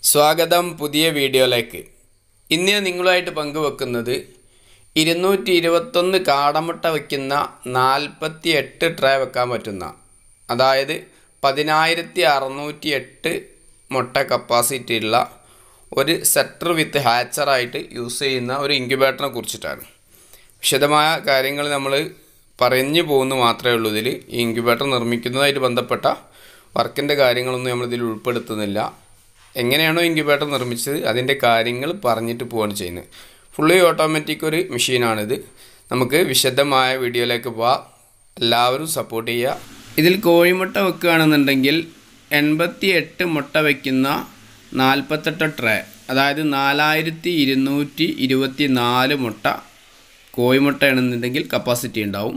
സ്വാഗതം പുതിയ വീഡിയോയിലേക്ക് ഇന്ന് ഞാൻ നിങ്ങളുമായിട്ട് പങ്കുവെക്കുന്നത് ഇരുന്നൂറ്റി ഇരുപത്തൊന്ന് കാടമുട്ട വയ്ക്കുന്ന നാൽപ്പത്തി എട്ട് ട്രേ വെക്കാൻ പറ്റുന്ന അതായത് പതിനായിരത്തി അറുന്നൂറ്റി എട്ട് മുട്ട കപ്പാസിറ്റി ഉള്ള ഒരു സെറ്റർ വിത്ത് ഹാച്ചറായിട്ട് യൂസ് ചെയ്യുന്ന ഒരു ഇൻക്യുബേറ്ററിനെ കുറിച്ചിട്ടാണ് വിശദമായ കാര്യങ്ങൾ നമ്മൾ പറഞ്ഞു പോകുന്നു മാത്രമേ ഉള്ളൂ ഇതിൽ ഈ ഇൻക്യുബേറ്റർ നിർമ്മിക്കുന്നതായിട്ട് ബന്ധപ്പെട്ട വർക്കിൻ്റെ കാര്യങ്ങളൊന്നും നമ്മളിതിൽ ഉൾപ്പെടുത്തുന്നില്ല എങ്ങനെയാണോ ഇൻക്യുബേറ്റർ നിർമ്മിച്ചത് അതിൻ്റെ കാര്യങ്ങൾ പറഞ്ഞിട്ട് പോവുകയാണ് ചെയ്യുന്നത് ഫുള്ളി ഓട്ടോമാറ്റിക് ഒരു മെഷീനാണിത് നമുക്ക് വിശദമായ വീഡിയോയിലേക്ക് പോവാം എല്ലാവരും സപ്പോർട്ട് ചെയ്യുക ഇതിൽ കോഴിമുട്ട വെക്കുകയാണെന്നുണ്ടെങ്കിൽ എൺപത്തി എട്ട് മുട്ട വയ്ക്കുന്ന നാൽപ്പത്തെട്ട് ട്രേ അതായത് നാലായിരത്തി ഇരുന്നൂറ്റി ഇരുപത്തി നാല് മുട്ട കോഴിമുട്ടയാണെന്നുണ്ടെങ്കിൽ കപ്പാസിറ്റി ഉണ്ടാവും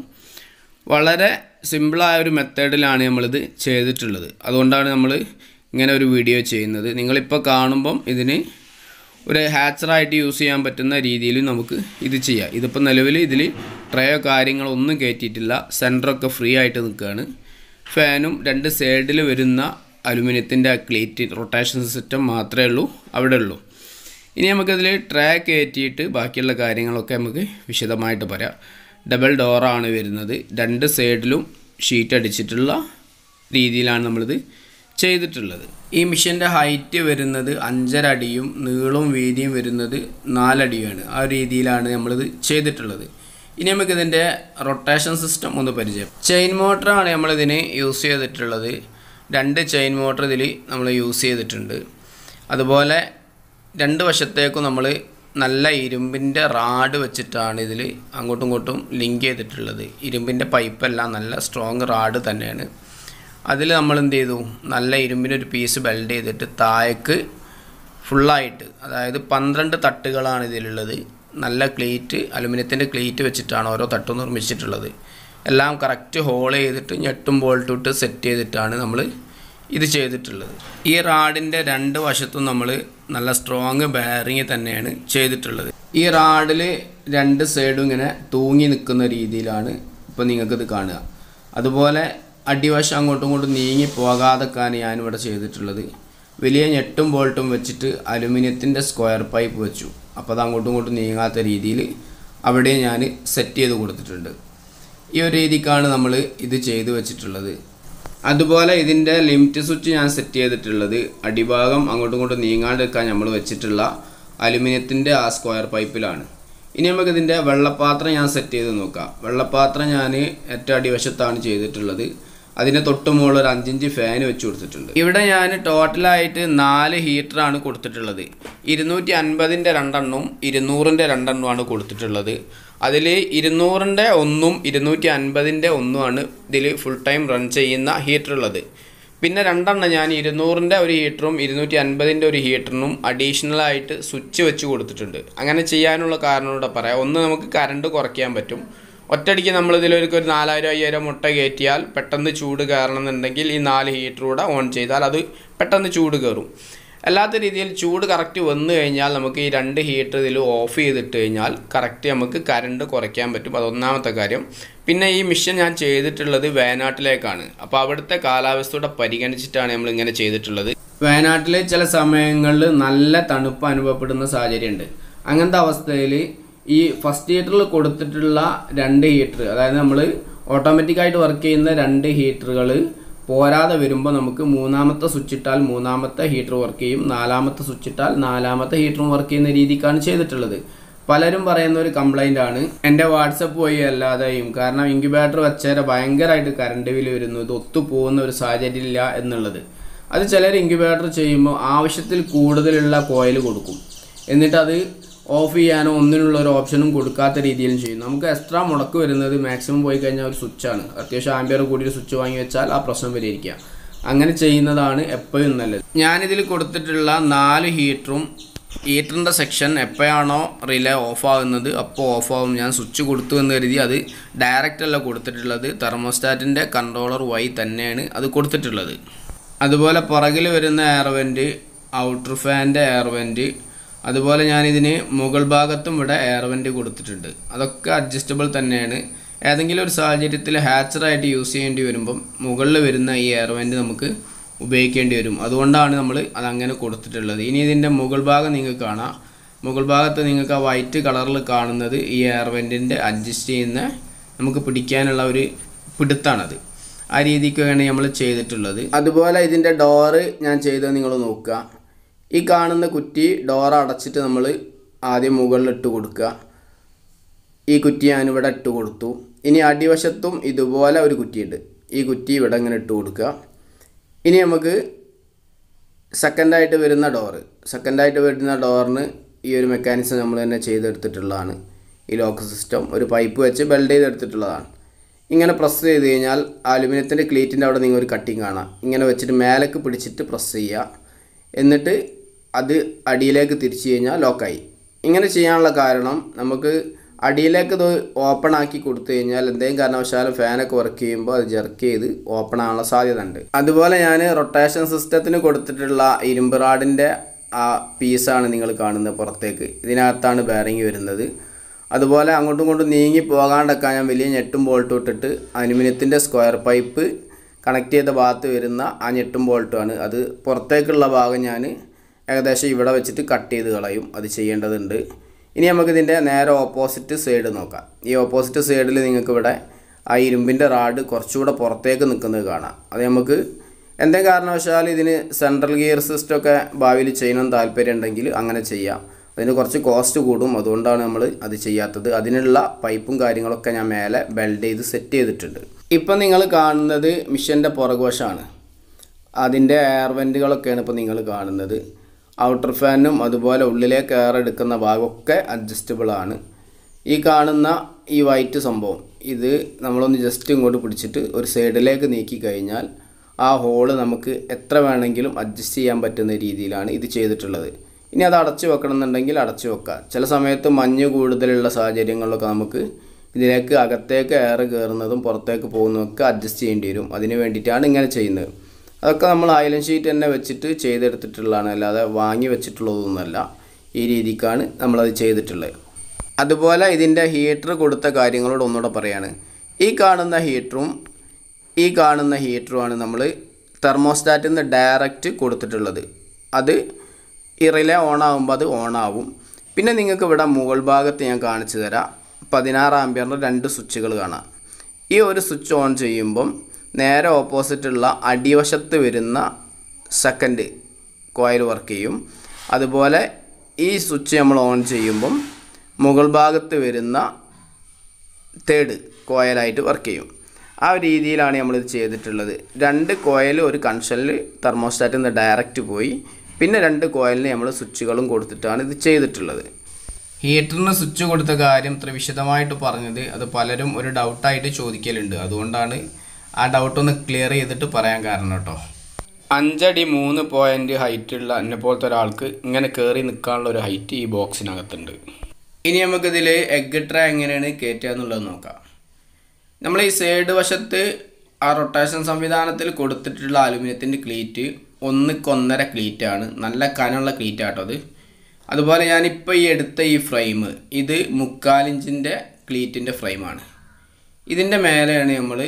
വളരെ സിമ്പിളായ ഒരു മെത്തേഡിലാണ് നമ്മളിത് ചെയ്തിട്ടുള്ളത് അതുകൊണ്ടാണ് നമ്മൾ ഇങ്ങനെ ഒരു വീഡിയോ ചെയ്യുന്നത് നിങ്ങളിപ്പോൾ കാണുമ്പം ഇതിന് ഒരു ഹാച്ചറായിട്ട് യൂസ് ചെയ്യാൻ പറ്റുന്ന രീതിയിൽ നമുക്ക് ഇത് ചെയ്യാം ഇതിപ്പോൾ നിലവിൽ ഇതിൽ ട്രയോ കാര്യങ്ങളോ ഒന്നും കയറ്റിയിട്ടില്ല സെൻറ്ററൊക്കെ ഫ്രീ ആയിട്ട് നിൽക്കുകയാണ് ഫാനും രണ്ട് സൈഡിൽ വരുന്ന അലുമിനിയത്തിൻ്റെ ക്ലീറ്റ് റൊട്ടേഷൻ സിസ്റ്റം മാത്രമേ ഉള്ളൂ അവിടെ ഉള്ളൂ ഇനി നമുക്കതിൽ ട്രേ കയറ്റിയിട്ട് ബാക്കിയുള്ള കാര്യങ്ങളൊക്കെ നമുക്ക് വിശദമായിട്ട് പറയാം ഡബിൾ ഡോറാണ് വരുന്നത് രണ്ട് സൈഡിലും ഷീറ്റ് അടിച്ചിട്ടുള്ള രീതിയിലാണ് നമ്മളിത് ചെയ്തിട്ടുള്ളത് ഈ മിഷീൻ്റെ ഹൈറ്റ് വരുന്നത് അഞ്ചര അടിയും നീളവും വീതിയും വരുന്നത് നാലടിയുമാണ് ആ രീതിയിലാണ് നമ്മളിത് ചെയ്തിട്ടുള്ളത് ഇനി നമുക്കിതിൻ്റെ റൊട്ടേഷൻ സിസ്റ്റം ഒന്ന് പരിചയം ചെയിൻ മോട്ടറാണ് നമ്മളിതിന് യൂസ് ചെയ്തിട്ടുള്ളത് രണ്ട് ചെയിൻ മോട്ടർ ഇതിൽ നമ്മൾ യൂസ് ചെയ്തിട്ടുണ്ട് അതുപോലെ രണ്ട് വശത്തേക്കും നമ്മൾ നല്ല ഇരുമ്പിൻ്റെ റാഡ് വെച്ചിട്ടാണ് ഇതിൽ അങ്ങോട്ടും ഇങ്ങോട്ടും ലിങ്ക് ചെയ്തിട്ടുള്ളത് ഇരുമ്പിൻ്റെ പൈപ്പെല്ലാം നല്ല സ്ട്രോങ് റാഡ് തന്നെയാണ് അതിൽ നമ്മൾ എന്ത് ചെയ്തു നല്ല ഇരുമ്പിൻ്റെ ഒരു പീസ് വെൽഡ് ചെയ്തിട്ട് താഴേക്ക് ഫുള്ളായിട്ട് അതായത് പന്ത്രണ്ട് തട്ടുകളാണ് ഇതിലുള്ളത് നല്ല ക്ലീറ്റ് അലുമിനിയത്തിൻ്റെ ക്ലീറ്റ് വെച്ചിട്ടാണ് ഓരോ തട്ടും നിർമ്മിച്ചിട്ടുള്ളത് എല്ലാം കറക്റ്റ് ഹോൾ ചെയ്തിട്ട് ഞെട്ടും ബോൾട്ടും ഇട്ട് സെറ്റ് ചെയ്തിട്ടാണ് നമ്മൾ ഇത് ചെയ്തിട്ടുള്ളത് ഈ റാഡിൻ്റെ രണ്ട് വശത്തും നമ്മൾ നല്ല സ്ട്രോങ് ബെയറിങ് തന്നെയാണ് ചെയ്തിട്ടുള്ളത് ഈ റാഡിൽ രണ്ട് സൈഡും ഇങ്ങനെ തൂങ്ങി നിൽക്കുന്ന രീതിയിലാണ് ഇപ്പോൾ നിങ്ങൾക്കിത് കാണുക അതുപോലെ അടിവശം അങ്ങോട്ടും ഇങ്ങോട്ടും നീങ്ങി പോകാതെക്കാണ് ഞാനിവിടെ ചെയ്തിട്ടുള്ളത് വലിയ ഞെട്ടും ബോൾട്ടും വെച്ചിട്ട് അലുമിനിയത്തിൻ്റെ സ്ക്വയർ പൈപ്പ് വെച്ചു അപ്പോൾ അത് അങ്ങോട്ടും ഇങ്ങോട്ടും നീങ്ങാത്ത രീതിയിൽ അവിടെ ഞാൻ സെറ്റ് ചെയ്ത് കൊടുത്തിട്ടുണ്ട് ഈ ഒരു രീതിക്കാണ് നമ്മൾ ഇത് ചെയ്തു വെച്ചിട്ടുള്ളത് അതുപോലെ ഇതിൻ്റെ ലിമിറ്റ് സ്വിച്ച് ഞാൻ സെറ്റ് ചെയ്തിട്ടുള്ളത് അടിഭാഗം അങ്ങോട്ടും ഇങ്ങോട്ടും നീങ്ങാണ്ടിരിക്കാൻ നമ്മൾ വെച്ചിട്ടുള്ള അലുമിനിയത്തിൻ്റെ ആ സ്ക്വയർ പൈപ്പിലാണ് ഇനി നമുക്ക് ഇതിൻ്റെ വെള്ളപ്പാത്രം ഞാൻ സെറ്റ് ചെയ്ത് നോക്കാം വെള്ളപ്പാത്രം ഞാൻ ഏറ്റവും അടിവശത്താണ് ചെയ്തിട്ടുള്ളത് അതിന് തൊട്ട് മുകളിൽ ഒരു അഞ്ചിഞ്ച് ഫാൻ വെച്ച് കൊടുത്തിട്ടുണ്ട് ഇവിടെ ഞാൻ ടോട്ടലായിട്ട് നാല് ഹീറ്ററാണ് കൊടുത്തിട്ടുള്ളത് ഇരുന്നൂറ്റി അൻപതിൻ്റെ രണ്ടെണ്ണവും ഇരുന്നൂറിൻ്റെ രണ്ടെണ്ണമാണ് കൊടുത്തിട്ടുള്ളത് അതിൽ ഇരുന്നൂറിൻ്റെ ഒന്നും ഇരുന്നൂറ്റി അൻപതിൻ്റെ ഒന്നുമാണ് ഇതിൽ ഫുൾ ടൈം റൺ ചെയ്യുന്ന ഹീറ്റർ ഉള്ളത് പിന്നെ രണ്ടെണ്ണം ഞാൻ ഇരുന്നൂറിൻ്റെ ഒരു ഹീറ്ററും ഇരുന്നൂറ്റി അൻപതിൻ്റെ ഒരു ഹീറ്ററിനും അഡീഷണലായിട്ട് സ്വിച്ച് വെച്ച് കൊടുത്തിട്ടുണ്ട് അങ്ങനെ ചെയ്യാനുള്ള കാരണം കൂടെ പറയാം ഒന്ന് നമുക്ക് കറണ്ട് കുറയ്ക്കാൻ പറ്റും ഒറ്റയടിക്ക് നമ്മൾ ഇതിലൊരു ഒരു നാലായിരം അയ്യായിരം മുട്ട കയറ്റിയാൽ പെട്ടെന്ന് ചൂട് കയറണമെന്നുണ്ടെങ്കിൽ ഈ നാല് ഹീറ്റർ കൂടെ ഓൺ ചെയ്താൽ അത് പെട്ടെന്ന് ചൂട് കയറും അല്ലാത്ത രീതിയിൽ ചൂട് കറക്റ്റ് വന്നു കഴിഞ്ഞാൽ നമുക്ക് ഈ രണ്ട് ഹീറ്റർ ഇതിൽ ഓഫ് ചെയ്തിട്ട് കഴിഞ്ഞാൽ കറക്റ്റ് നമുക്ക് കറണ്ട് കുറയ്ക്കാൻ പറ്റും അതൊന്നാമത്തെ കാര്യം പിന്നെ ഈ മിഷൻ ഞാൻ ചെയ്തിട്ടുള്ളത് വയനാട്ടിലേക്കാണ് അപ്പോൾ അവിടുത്തെ കാലാവസ്ഥയുടെ പരിഗണിച്ചിട്ടാണ് നമ്മൾ ഇങ്ങനെ ചെയ്തിട്ടുള്ളത് വയനാട്ടിൽ ചില സമയങ്ങളിൽ നല്ല തണുപ്പ് അനുഭവപ്പെടുന്ന സാഹചര്യമുണ്ട് അങ്ങനത്തെ അവസ്ഥയിൽ ഈ ഫസ്റ്റ് ഹീറ്ററിൽ കൊടുത്തിട്ടുള്ള രണ്ട് ഹീറ്റർ അതായത് നമ്മൾ ഓട്ടോമാറ്റിക്കായിട്ട് വർക്ക് ചെയ്യുന്ന രണ്ട് ഹീറ്ററുകൾ പോരാതെ വരുമ്പോൾ നമുക്ക് മൂന്നാമത്തെ സ്വിച്ച് ഇട്ടാൽ മൂന്നാമത്തെ ഹീറ്റർ വർക്ക് ചെയ്യും നാലാമത്തെ സ്വിച്ച് ഇട്ടാൽ നാലാമത്തെ ഹീറ്ററും വർക്ക് ചെയ്യുന്ന രീതിക്കാണ് ചെയ്തിട്ടുള്ളത് പലരും പറയുന്ന ഒരു കംപ്ലൈൻ്റ് ആണ് എൻ്റെ വാട്സപ്പ് വഴി അല്ലാതെയും കാരണം ഇൻക്യുബേറ്റർ വെച്ചേരെ ഭയങ്കരമായിട്ട് കറണ്ട് ബില്ല് വരുന്നു ഇത് ഒത്തുപോകുന്ന ഒരു സാഹചര്യം ഇല്ല എന്നുള്ളത് അത് ചിലർ ഇൻക്യുബേറ്റർ ചെയ്യുമ്പോൾ ആവശ്യത്തിൽ കൂടുതലുള്ള കോയിൽ കൊടുക്കും എന്നിട്ട് അത് ഓഫ് ചെയ്യാനോ ഒന്നിനുള്ള ഒരു ഓപ്ഷനും കൊടുക്കാത്ത രീതിയിലും ചെയ്യും നമുക്ക് എക്സ്ട്രാ മുടക്ക് വരുന്നത് മാക്സിമം പോയി കഴിഞ്ഞാൽ ഒരു സ്വിച്ചാണ് അത്യാവശ്യം ആംബിയർ കൂടി ഒരു സ്വിച്ച് വാങ്ങി വെച്ചാൽ ആ പ്രശ്നം പരിഹരിക്കുക അങ്ങനെ ചെയ്യുന്നതാണ് എപ്പോഴും നല്ലത് ഞാനിതിൽ കൊടുത്തിട്ടുള്ള നാല് ഹീറ്ററും ഹീറ്ററിൻ്റെ സെക്ഷൻ എപ്പോഴാണോ റിലേ ഓഫ് ആകുന്നത് അപ്പോൾ ഓഫ് ആകും ഞാൻ സ്വിച്ച് കൊടുത്തു എന്ന് കരുതി അത് ഡയറക്റ്റ് അല്ല കൊടുത്തിട്ടുള്ളത് തെർമോസ്റ്റാറ്റിൻ്റെ കൺട്രോളർ വഴി തന്നെയാണ് അത് കൊടുത്തിട്ടുള്ളത് അതുപോലെ പുറകിൽ വരുന്ന എയർവെൻറ്റ് ഔട്ടർ ഫാൻ്റെ എയർവെൻറ്റ് അതുപോലെ ഞാനിതിന് മുകൾ ഭാഗത്തും ഇവിടെ എയർവെൻറ്റ് കൊടുത്തിട്ടുണ്ട് അതൊക്കെ അഡ്ജസ്റ്റബിൾ തന്നെയാണ് ഏതെങ്കിലും ഒരു സാഹചര്യത്തിൽ ഹാച്ചറായിട്ട് യൂസ് ചെയ്യേണ്ടി വരുമ്പം മുകളിൽ വരുന്ന ഈ എയർവെൻറ്റ് നമുക്ക് ഉപയോഗിക്കേണ്ടി വരും അതുകൊണ്ടാണ് നമ്മൾ അതങ്ങനെ കൊടുത്തിട്ടുള്ളത് ഇനി ഇതിൻ്റെ മുകൾ ഭാഗം നിങ്ങൾക്ക് കാണാം മുകൾ ഭാഗത്ത് നിങ്ങൾക്ക് ആ വൈറ്റ് കളറിൽ കാണുന്നത് ഈ എയർ വെൻറ്റിൻ്റെ അഡ്ജസ്റ്റ് ചെയ്യുന്ന നമുക്ക് പിടിക്കാനുള്ള ഒരു പിടുത്താണത് ആ രീതിക്കാണ് നമ്മൾ ചെയ്തിട്ടുള്ളത് അതുപോലെ ഇതിൻ്റെ ഡോറ് ഞാൻ ചെയ്തത് നിങ്ങൾ നോക്കുക ഈ കാണുന്ന കുറ്റി ഡോർ അടച്ചിട്ട് നമ്മൾ ആദ്യം മുകളിൽ ഇട്ട് കൊടുക്കുക ഈ കുറ്റി ഞാനിവിടെ ഇട്ട് കൊടുത്തു ഇനി അടിവശത്തും ഇതുപോലെ ഒരു കുറ്റിയുണ്ട് ഈ കുറ്റി ഇവിടെ ഇങ്ങനെ ഇട്ട് കൊടുക്കുക ഇനി നമുക്ക് സെക്കൻഡായിട്ട് വരുന്ന ഡോറ് സെക്കൻഡായിട്ട് വരുന്ന ഡോറിന് ഈ ഒരു മെക്കാനിസം നമ്മൾ തന്നെ ചെയ്തെടുത്തിട്ടുള്ളതാണ് ഈ ലോക്ക് സിസ്റ്റം ഒരു പൈപ്പ് വെച്ച് ബെൽഡ് ചെയ്തെടുത്തിട്ടുള്ളതാണ് ഇങ്ങനെ പ്രസ് ചെയ്ത് കഴിഞ്ഞാൽ അലുമിനിയത്തിൻ്റെ ക്ലീറ്റിൻ്റെ അവിടെ നിങ്ങൾ ഒരു കട്ടിങ് കാണാം ഇങ്ങനെ വെച്ചിട്ട് മേലേക്ക് പിടിച്ചിട്ട് പ്രസ് ചെയ്യുക എന്നിട്ട് അത് അടിയിലേക്ക് തിരിച്ചു കഴിഞ്ഞാൽ ലോക്കായി ഇങ്ങനെ ചെയ്യാനുള്ള കാരണം നമുക്ക് അടിയിലേക്ക് ഇത് ഓപ്പൺ ആക്കി കൊടുത്തു കഴിഞ്ഞാൽ എന്തെങ്കിലും കാരണവശാലും ഫാനൊക്കെ വർക്ക് ചെയ്യുമ്പോൾ അത് ജെർക്ക് ചെയ്ത് ഓപ്പൺ ആവാനുള്ള സാധ്യത ഉണ്ട് അതുപോലെ ഞാൻ റൊട്ടേഷൻ സിസ്റ്റത്തിന് കൊടുത്തിട്ടുള്ള ഇരുമ്പ് റാഡിൻ്റെ ആ പീസാണ് നിങ്ങൾ കാണുന്നത് പുറത്തേക്ക് ഇതിനകത്താണ് ബെയറിങ് വരുന്നത് അതുപോലെ അങ്ങോട്ടും ഇങ്ങോട്ടും നീങ്ങി പോകാണ്ടൊക്കെ ഞാൻ വലിയ ഞെട്ടും ബോൾട്ടും ഇട്ടിട്ട് അലുമിനിയത്തിൻ്റെ സ്ക്വയർ പൈപ്പ് കണക്ട് ചെയ്ത ഭാഗത്ത് വരുന്ന ആ ഞെട്ടും ബോൾട്ടുമാണ് അത് പുറത്തേക്കുള്ള ഭാഗം ഞാൻ ഏകദേശം ഇവിടെ വെച്ചിട്ട് കട്ട് ചെയ്ത് കളയും അത് ചെയ്യേണ്ടതുണ്ട് ഇനി നമുക്ക് ഇതിൻ്റെ നേരെ ഓപ്പോസിറ്റ് സൈഡ് നോക്കാം ഈ ഓപ്പോസിറ്റ് സൈഡിൽ നിങ്ങൾക്ക് ഇവിടെ ആ ഇരുമ്പിൻ്റെ റാഡ് കുറച്ചുകൂടെ പുറത്തേക്ക് നിൽക്കുന്നത് കാണാം അത് നമുക്ക് എന്തെങ്കിലും കാരണവശാൽ ഇതിന് സെൻട്രൽ ഗിയർ സിസ്റ്റം ഒക്കെ ഭാവിയിൽ ചെയ്യണമെന്ന് താല്പര്യം ഉണ്ടെങ്കിൽ അങ്ങനെ ചെയ്യാം അതിന് കുറച്ച് കോസ്റ്റ് കൂടും അതുകൊണ്ടാണ് നമ്മൾ അത് ചെയ്യാത്തത് അതിനുള്ള പൈപ്പും കാര്യങ്ങളൊക്കെ ഞാൻ മേലെ ബെൽഡ് ചെയ്ത് സെറ്റ് ചെയ്തിട്ടുണ്ട് ഇപ്പം നിങ്ങൾ കാണുന്നത് മിഷൻ്റെ പുറകുവശമാണ് അതിൻ്റെ എയർ വെൻറ്റുകളൊക്കെയാണ് ഇപ്പോൾ നിങ്ങൾ കാണുന്നത് ഔട്ടർ ഫാനും അതുപോലെ ഉള്ളിലേക്ക് എയർ എടുക്കുന്ന ഭാഗമൊക്കെ അഡ്ജസ്റ്റബിൾ ആണ് ഈ കാണുന്ന ഈ വൈറ്റ് സംഭവം ഇത് നമ്മളൊന്ന് ജസ്റ്റ് ഇങ്ങോട്ട് പിടിച്ചിട്ട് ഒരു സൈഡിലേക്ക് നീക്കി കഴിഞ്ഞാൽ ആ ഹോള് നമുക്ക് എത്ര വേണമെങ്കിലും അഡ്ജസ്റ്റ് ചെയ്യാൻ പറ്റുന്ന രീതിയിലാണ് ഇത് ചെയ്തിട്ടുള്ളത് ഇനി അത് അടച്ചു വെക്കണമെന്നുണ്ടെങ്കിൽ അടച്ചു വെക്കാം ചില സമയത്ത് മഞ്ഞ് കൂടുതലുള്ള സാഹചര്യങ്ങളിലൊക്കെ നമുക്ക് ഇതിലേക്ക് അകത്തേക്ക് എയർ കയറുന്നതും പുറത്തേക്ക് പോകുന്നതൊക്കെ അഡ്ജസ്റ്റ് ചെയ്യേണ്ടി വരും അതിന് വേണ്ടിയിട്ടാണ് ഇങ്ങനെ ചെയ്യുന്നത് അതൊക്കെ നമ്മൾ ഐലൻ ഷീറ്റ് തന്നെ വെച്ചിട്ട് ചെയ്തെടുത്തിട്ടുള്ളതാണ് അല്ലാതെ വാങ്ങി വെച്ചിട്ടുള്ളതൊന്നുമല്ല ഈ രീതിക്കാണ് നമ്മളത് ചെയ്തിട്ടുള്ളത് അതുപോലെ ഇതിൻ്റെ ഹീറ്റർ കൊടുത്ത കാര്യങ്ങളോട് ഒന്നുകൂടെ പറയാണ് ഈ കാണുന്ന ഹീറ്ററും ഈ കാണുന്ന ഹീറ്ററുമാണ് നമ്മൾ തെർമോസ്റ്റാറ്റിൽ നിന്ന് ഡയറക്റ്റ് കൊടുത്തിട്ടുള്ളത് അത് ഈ റിലേ ഓൺ ആകുമ്പോൾ അത് ഓൺ ആവും പിന്നെ നിങ്ങൾക്ക് ഇവിടെ മുകൾ ഭാഗത്ത് ഞാൻ കാണിച്ചു തരാം പതിനാറ് ആംബിയറിൻ്റെ രണ്ട് സ്വിച്ചുകൾ കാണാം ഈ ഒരു സ്വിച്ച് ഓൺ ചെയ്യുമ്പം നേരെ ഓപ്പോസിറ്റുള്ള അടിവശത്ത് വരുന്ന സെക്കൻഡ് കോയിൽ വർക്ക് ചെയ്യും അതുപോലെ ഈ സ്വിച്ച് നമ്മൾ ഓൺ ചെയ്യുമ്പം മുകൾ ഭാഗത്ത് വരുന്ന തേർഡ് കോയിലായിട്ട് വർക്ക് ചെയ്യും ആ ഒരു രീതിയിലാണ് നമ്മളിത് ചെയ്തിട്ടുള്ളത് രണ്ട് കോയിൽ ഒരു കൺഷനിൽ തെർമോസ്റ്റാറ്റിൽ നിന്ന് ഡയറക്റ്റ് പോയി പിന്നെ രണ്ട് കോയിലിന് നമ്മൾ സ്വിച്ചുകളും കൊടുത്തിട്ടാണ് ഇത് ചെയ്തിട്ടുള്ളത് ഹീറ്ററിന് സ്വിച്ച് കൊടുത്ത കാര്യം ഇത്ര വിശദമായിട്ട് പറഞ്ഞത് അത് പലരും ഒരു ഡൗട്ടായിട്ട് ചോദിക്കലുണ്ട് അതുകൊണ്ടാണ് ആ ഡൗട്ട് ഒന്ന് ക്ലിയർ ചെയ്തിട്ട് പറയാൻ കാരണം കേട്ടോ അഞ്ചടി മൂന്ന് പോയിൻ്റ് ഹൈറ്റുള്ള എന്നെ പോലത്തെ ഒരാൾക്ക് ഇങ്ങനെ കയറി നിൽക്കാനുള്ള ഒരു ഹൈറ്റ് ഈ ബോക്സിനകത്തുണ്ട് ഇനി നമുക്കിതിൽ എഗ് ട്രേ എങ്ങനെയാണ് കയറ്റുക എന്നുള്ളത് നോക്കാം നമ്മൾ ഈ സൈഡ് വശത്ത് ആ റൊട്ടേഷൻ സംവിധാനത്തിൽ കൊടുത്തിട്ടുള്ള അലുമിനിയത്തിൻ്റെ ക്ലീറ്റ് ഒന്നിക്കൊന്നര ക്ലീറ്റാണ് നല്ല കനമുള്ള ക്ലീറ്റ് ആട്ടോ അത് അതുപോലെ ഞാനിപ്പോൾ ഈ എടുത്ത ഈ ഫ്രെയിം ഇത് മുക്കാലിഞ്ചിൻ്റെ ക്ലീറ്റിൻ്റെ ഫ്രെയിമാണ് ഇതിൻ്റെ മേലെയാണ് നമ്മൾ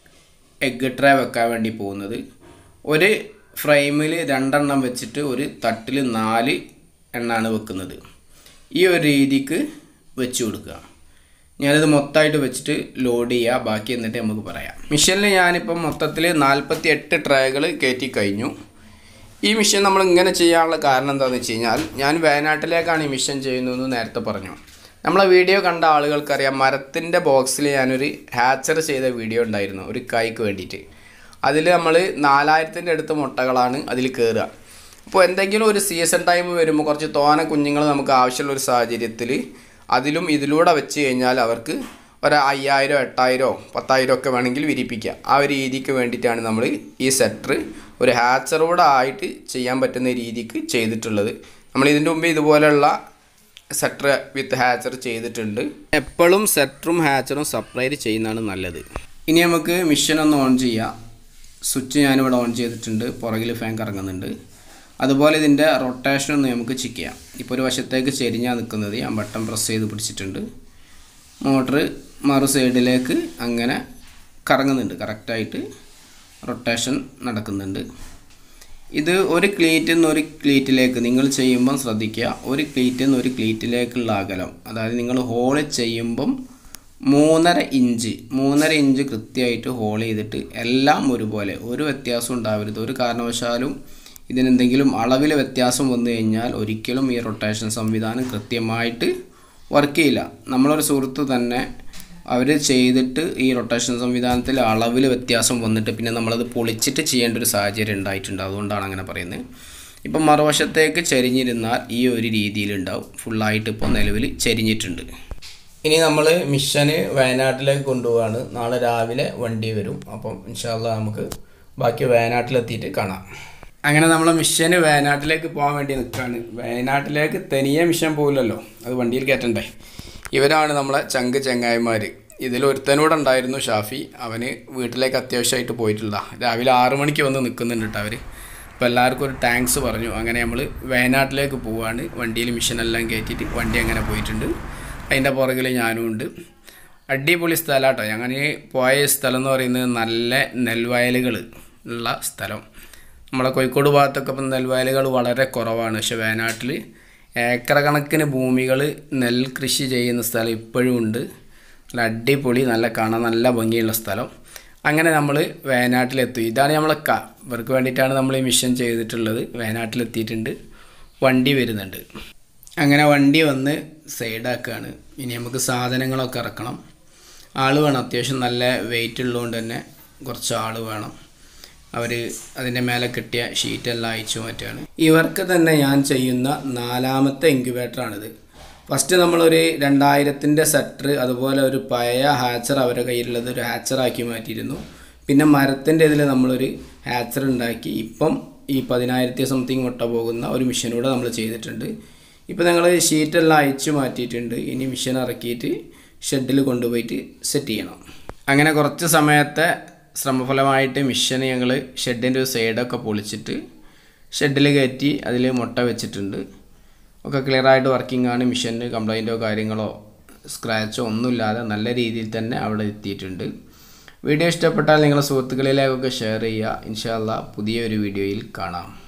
എഗ് ട്രേ വെക്കാൻ വേണ്ടി പോകുന്നത് ഒരു ഫ്രെയിമിൽ രണ്ടെണ്ണം വെച്ചിട്ട് ഒരു തട്ടിൽ നാല് എണ്ണാണ് വെക്കുന്നത് ഈ ഒരു രീതിക്ക് വെച്ച് കൊടുക്കുക ഞാനിത് മൊത്തമായിട്ട് വെച്ചിട്ട് ലോഡ് ചെയ്യുക ബാക്കി എന്നിട്ട് നമുക്ക് പറയാം മിഷനിൽ ഞാനിപ്പം മൊത്തത്തിൽ നാൽപ്പത്തി എട്ട് ട്രേകൾ കയറ്റി കഴിഞ്ഞു ഈ മിഷൻ നമ്മൾ ഇങ്ങനെ ചെയ്യാനുള്ള കാരണം എന്താണെന്ന് വെച്ച് കഴിഞ്ഞാൽ ഞാൻ വയനാട്ടിലേക്കാണ് ഈ മിഷൻ ചെയ്യുന്നതെന്ന് നേരത്തെ പറഞ്ഞു നമ്മളെ വീഡിയോ കണ്ട ആളുകൾക്കറിയാം മരത്തിൻ്റെ ബോക്സിൽ ഞാനൊരു ഹാച്ചർ ചെയ്ത വീഡിയോ ഉണ്ടായിരുന്നു ഒരു കൈക്ക് വേണ്ടിയിട്ട് അതിൽ നമ്മൾ നാലായിരത്തിൻ്റെ അടുത്ത് മുട്ടകളാണ് അതിൽ കയറുക അപ്പോൾ എന്തെങ്കിലും ഒരു സീസൺ ടൈം വരുമ്പോൾ കുറച്ച് തോന കുഞ്ഞുങ്ങൾ നമുക്ക് ആവശ്യമുള്ള ഒരു സാഹചര്യത്തിൽ അതിലും ഇതിലൂടെ വെച്ച് കഴിഞ്ഞാൽ അവർക്ക് ഒരു അയ്യായിരം എട്ടായിരമോ പത്തായിരം ഒക്കെ വേണമെങ്കിൽ വിരിപ്പിക്കാം ആ ഒരു രീതിക്ക് വേണ്ടിയിട്ടാണ് നമ്മൾ ഈ സെറ്റർ ഒരു ഹാച്ചറൂടെ ആയിട്ട് ചെയ്യാൻ പറ്റുന്ന രീതിക്ക് ചെയ്തിട്ടുള്ളത് നമ്മൾ ഇതിൻ്റെ മുമ്പ് ഇതുപോലെയുള്ള സെറ്റർ വിത്ത് ഹാച്ചർ ചെയ്തിട്ടുണ്ട് എപ്പോഴും സെറ്ററും ഹാച്ചറും സെപ്പറേറ്റ് ചെയ്യുന്നതാണ് നല്ലത് ഇനി നമുക്ക് മിഷൻ ഒന്ന് ഓൺ ചെയ്യാം സ്വിച്ച് ഞാനിവിടെ ഓൺ ചെയ്തിട്ടുണ്ട് പുറകിൽ ഫാൻ കറങ്ങുന്നുണ്ട് അതുപോലെ ഇതിൻ്റെ റൊട്ടേഷൻ ഒന്ന് നമുക്ക് ചെക്ക് ചെയ്യാം ഇപ്പോൾ ഒരു വശത്തേക്ക് ചെരിഞ്ഞാൽ നിൽക്കുന്നത് ഞാൻ ബട്ടൺ പ്രസ് ചെയ്ത് പിടിച്ചിട്ടുണ്ട് മോട്ടർ മറു സൈഡിലേക്ക് അങ്ങനെ കറങ്ങുന്നുണ്ട് കറക്റ്റായിട്ട് റൊട്ടേഷൻ നടക്കുന്നുണ്ട് ഇത് ഒരു ക്ലീറ്റിൽ നിന്ന് ഒരു ക്ലീറ്റിലേക്ക് നിങ്ങൾ ചെയ്യുമ്പം ശ്രദ്ധിക്കുക ഒരു ക്ലീറ്റിൽ നിന്ന് ഒരു ക്ലീറ്റിലേക്കുള്ള അകലം അതായത് നിങ്ങൾ ഹോൾ ചെയ്യുമ്പം മൂന്നര ഇഞ്ച് മൂന്നര ഇഞ്ച് കൃത്യമായിട്ട് ഹോൾ ചെയ്തിട്ട് എല്ലാം ഒരുപോലെ ഒരു വ്യത്യാസം ഉണ്ടാവരുത് ഒരു കാരണവശാലും ഇതിനെന്തെങ്കിലും അളവിൽ വ്യത്യാസം വന്നു കഴിഞ്ഞാൽ ഒരിക്കലും ഈ റൊട്ടേഷൻ സംവിധാനം കൃത്യമായിട്ട് വർക്ക് ചെയ്യില്ല നമ്മളൊരു സുഹൃത്ത് തന്നെ അവർ ചെയ്തിട്ട് ഈ റൊട്ടേഷൻ സംവിധാനത്തിൽ അളവിൽ വ്യത്യാസം വന്നിട്ട് പിന്നെ നമ്മളത് പൊളിച്ചിട്ട് ചെയ്യേണ്ട ഒരു സാഹചര്യം ഉണ്ടായിട്ടുണ്ട് അതുകൊണ്ടാണ് അങ്ങനെ പറയുന്നത് ഇപ്പം മറുവശത്തേക്ക് ചെരിഞ്ഞിരുന്നാൽ ഈ ഒരു രീതിയിലുണ്ടാവും ഫുള്ളായിട്ട് ഇപ്പോൾ നിലവിൽ ചെരിഞ്ഞിട്ടുണ്ട് ഇനി നമ്മൾ മിഷന് വയനാട്ടിലേക്ക് കൊണ്ടുപോവാണ് നാളെ രാവിലെ വണ്ടി വരും അപ്പം ഇൻഷാല്ല നമുക്ക് ബാക്കി വയനാട്ടിലെത്തിയിട്ട് കാണാം അങ്ങനെ നമ്മളെ മിഷന് വയനാട്ടിലേക്ക് പോകാൻ വേണ്ടി നിൽക്കുകയാണ് വയനാട്ടിലേക്ക് തനിയെ മിഷൻ പോകില്ലല്ലോ അത് വണ്ടിയിൽ കയറ്റണ്ടേ ഇവരാണ് നമ്മളെ ചങ്ക് ചെങ്ങായിമാർ ഇതിൽ ഒരുത്തനൂടെ ഉണ്ടായിരുന്നു ഷാഫി അവന് വീട്ടിലേക്ക് അത്യാവശ്യമായിട്ട് പോയിട്ടില്ല രാവിലെ ആറു മണിക്ക് വന്ന് നിൽക്കുന്നുണ്ട് കേട്ടോ അവർ അപ്പോൾ എല്ലാവർക്കും ഒരു താങ്ക്സ് പറഞ്ഞു അങ്ങനെ നമ്മൾ വയനാട്ടിലേക്ക് പോവാണ് വണ്ടിയിൽ മിഷനെല്ലാം കയറ്റിയിട്ട് വണ്ടി അങ്ങനെ പോയിട്ടുണ്ട് അതിൻ്റെ പുറകിൽ ഞാനും ഉണ്ട് അടിപൊളി സ്ഥലം കേട്ടോ ഞങ്ങൾ പോയ സ്ഥലം എന്ന് പറയുന്നത് നല്ല നെൽവയലുകൾ ഉള്ള സ്ഥലം നമ്മളെ കോഴിക്കോട് ഭാഗത്തൊക്കെ ഇപ്പം നെൽവയലുകൾ വളരെ കുറവാണ് പക്ഷെ വയനാട്ടിൽ ഏക്കർ കണക്കിന് ഭൂമികൾ നെൽ കൃഷി ചെയ്യുന്ന സ്ഥലം ഇപ്പോഴും ഉണ്ട് നല്ല അടിപൊളി നല്ല കാണാൻ നല്ല ഭംഗിയുള്ള സ്ഥലം അങ്ങനെ നമ്മൾ വയനാട്ടിലെത്തി ഇതാണ് നമ്മളെ ക ഇവർക്ക് വേണ്ടിയിട്ടാണ് നമ്മൾ ഈ മിഷൻ ചെയ്തിട്ടുള്ളത് വയനാട്ടിലെത്തിയിട്ടുണ്ട് വണ്ടി വരുന്നുണ്ട് അങ്ങനെ വണ്ടി വന്ന് സൈഡാക്കുകയാണ് ഇനി നമുക്ക് സാധനങ്ങളൊക്കെ ഇറക്കണം ആൾ വേണം അത്യാവശ്യം നല്ല വെയിറ്റ് ഉള്ളതുകൊണ്ട് തന്നെ കുറച്ച് ആൾ വേണം അവർ അതിൻ്റെ മേലെ കിട്ടിയ ഷീറ്റെല്ലാം അയച്ചു മാറ്റുകയാണ് ഇവർക്ക് തന്നെ ഞാൻ ചെയ്യുന്ന നാലാമത്തെ ഇൻക്യുബേറ്ററാണിത് ഫസ്റ്റ് നമ്മളൊരു രണ്ടായിരത്തിൻ്റെ സെറ്റർ അതുപോലെ ഒരു പഴയ ഹാച്ചർ അവരുടെ കയ്യിലുള്ളത് ഒരു ഹാച്ചറാക്കി മാറ്റിയിരുന്നു പിന്നെ മരത്തിൻ്റെ ഇതിൽ നമ്മളൊരു ഹാച്ചർ ഉണ്ടാക്കി ഇപ്പം ഈ പതിനായിരത്തി സംതിങ് മുട്ട പോകുന്ന ഒരു മെഷീനൂടെ നമ്മൾ ചെയ്തിട്ടുണ്ട് ഇപ്പോൾ ഞങ്ങൾ ഷീറ്റെല്ലാം അയച്ചു മാറ്റിയിട്ടുണ്ട് ഇനി മെഷീൻ ഇറക്കിയിട്ട് ഷെഡിൽ കൊണ്ടുപോയിട്ട് സെറ്റ് ചെയ്യണം അങ്ങനെ കുറച്ച് സമയത്തെ ശ്രമഫലമായിട്ട് മിഷൻ ഞങ്ങൾ ഷെഡിൻ്റെ ഒരു സൈഡൊക്കെ പൊളിച്ചിട്ട് ഷെഡിൽ കയറ്റി അതിൽ മുട്ട വെച്ചിട്ടുണ്ട് ഒക്കെ ക്ലിയർ ആയിട്ട് വർക്കിംഗ് ആണ് മിഷന് കംപ്ലൈൻറ്റോ കാര്യങ്ങളോ സ്ക്രാച്ചോ ഒന്നുമില്ലാതെ നല്ല രീതിയിൽ തന്നെ അവിടെ എത്തിയിട്ടുണ്ട് വീഡിയോ ഇഷ്ടപ്പെട്ടാൽ നിങ്ങളുടെ സുഹൃത്തുക്കളിലേക്കൊക്കെ ഷെയർ ചെയ്യുക ഇൻഷാല്ല പുതിയൊരു വീഡിയോയിൽ കാണാം